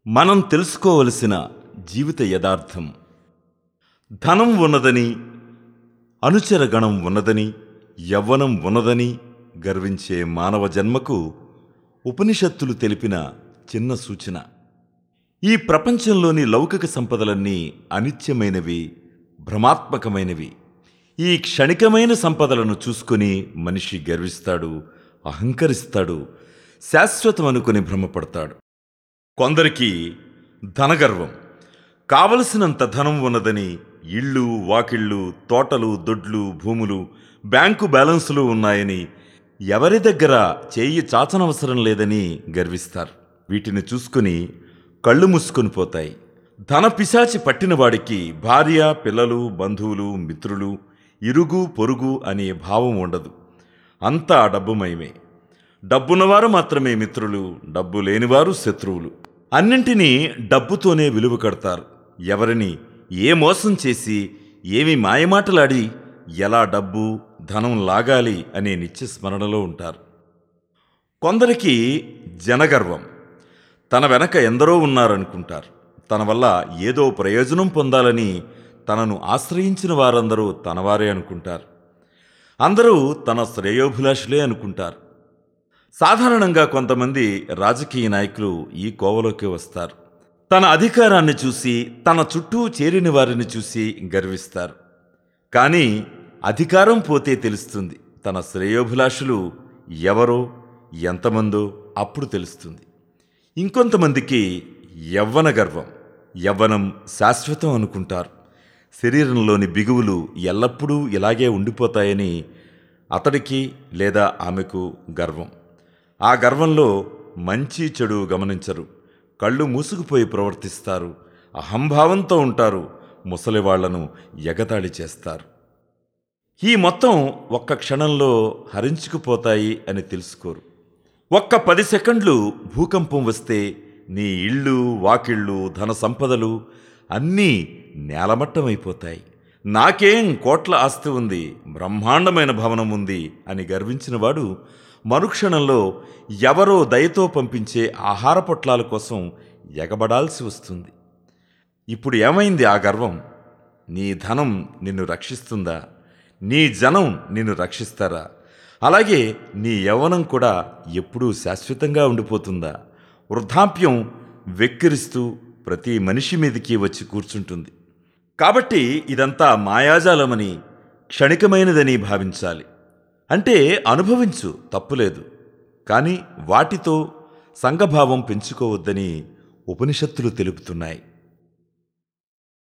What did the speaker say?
మనం తెలుసుకోవలసిన జీవిత యథార్థం ధనం ఉన్నదని అనుచరగణం ఉన్నదని యవ్వనం ఉన్నదని గర్వించే మానవ జన్మకు ఉపనిషత్తులు తెలిపిన చిన్న సూచన ఈ ప్రపంచంలోని లౌకిక సంపదలన్నీ అనిత్యమైనవి భ్రమాత్మకమైనవి ఈ క్షణికమైన సంపదలను చూసుకొని మనిషి గర్విస్తాడు అహంకరిస్తాడు శాశ్వతం అనుకుని భ్రమపడతాడు కొందరికి ధనగర్వం కావలసినంత ధనం ఉన్నదని ఇళ్ళు వాకిళ్ళు తోటలు దొడ్లు భూములు బ్యాంకు బ్యాలెన్సులు ఉన్నాయని ఎవరి దగ్గర చేయి చాచనవసరం లేదని గర్విస్తారు వీటిని చూసుకుని కళ్ళు మూసుకొని పోతాయి ధన పిశాచి పట్టినవాడికి భార్య పిల్లలు బంధువులు మిత్రులు ఇరుగు పొరుగు అనే భావం ఉండదు అంతా డబ్బుమయమే డబ్బున్నవారు మాత్రమే మిత్రులు డబ్బు లేనివారు శత్రువులు అన్నింటినీ డబ్బుతోనే విలువ కడతారు ఎవరిని ఏ మోసం చేసి ఏమి మాయమాటలాడి ఎలా డబ్బు ధనం లాగాలి అనే నిత్య స్మరణలో ఉంటారు కొందరికి జనగర్వం తన వెనక ఎందరో ఉన్నారనుకుంటారు తన వల్ల ఏదో ప్రయోజనం పొందాలని తనను ఆశ్రయించిన వారందరూ తనవారే అనుకుంటారు అందరూ తన శ్రేయోభిలాషులే అనుకుంటారు సాధారణంగా కొంతమంది రాజకీయ నాయకులు ఈ కోవలోకి వస్తారు తన అధికారాన్ని చూసి తన చుట్టూ చేరిన వారిని చూసి గర్విస్తారు కానీ అధికారం పోతే తెలుస్తుంది తన శ్రేయోభిలాషులు ఎవరో ఎంతమందో అప్పుడు తెలుస్తుంది ఇంకొంతమందికి యవ్వన గర్వం యవ్వనం శాశ్వతం అనుకుంటారు శరీరంలోని బిగువులు ఎల్లప్పుడూ ఇలాగే ఉండిపోతాయని అతడికి లేదా ఆమెకు గర్వం ఆ గర్వంలో మంచి చెడు గమనించరు కళ్ళు మూసుకుపోయి ప్రవర్తిస్తారు అహంభావంతో ఉంటారు ముసలివాళ్లను ఎగతాళి చేస్తారు ఈ మొత్తం ఒక్క క్షణంలో హరించుకుపోతాయి అని తెలుసుకోరు ఒక్క పది సెకండ్లు భూకంపం వస్తే నీ ఇళ్ళు వాకిళ్ళు ధన సంపదలు అన్నీ నేలమట్టమైపోతాయి నాకేం కోట్ల ఆస్తి ఉంది బ్రహ్మాండమైన భవనం ఉంది అని గర్వించినవాడు మరుక్షణంలో ఎవరో దయతో పంపించే ఆహార పొట్లాల కోసం ఎగబడాల్సి వస్తుంది ఇప్పుడు ఏమైంది ఆ గర్వం నీ ధనం నిన్ను రక్షిస్తుందా నీ జనం నిన్ను రక్షిస్తారా అలాగే నీ యవ్వనం కూడా ఎప్పుడూ శాశ్వతంగా ఉండిపోతుందా వృద్ధాప్యం వెక్కిరిస్తూ ప్రతి మనిషి మీదకి వచ్చి కూర్చుంటుంది కాబట్టి ఇదంతా మాయాజాలమని క్షణికమైనదని భావించాలి అంటే అనుభవించు తప్పులేదు కానీ వాటితో సంఘభావం పెంచుకోవద్దని ఉపనిషత్తులు తెలుపుతున్నాయి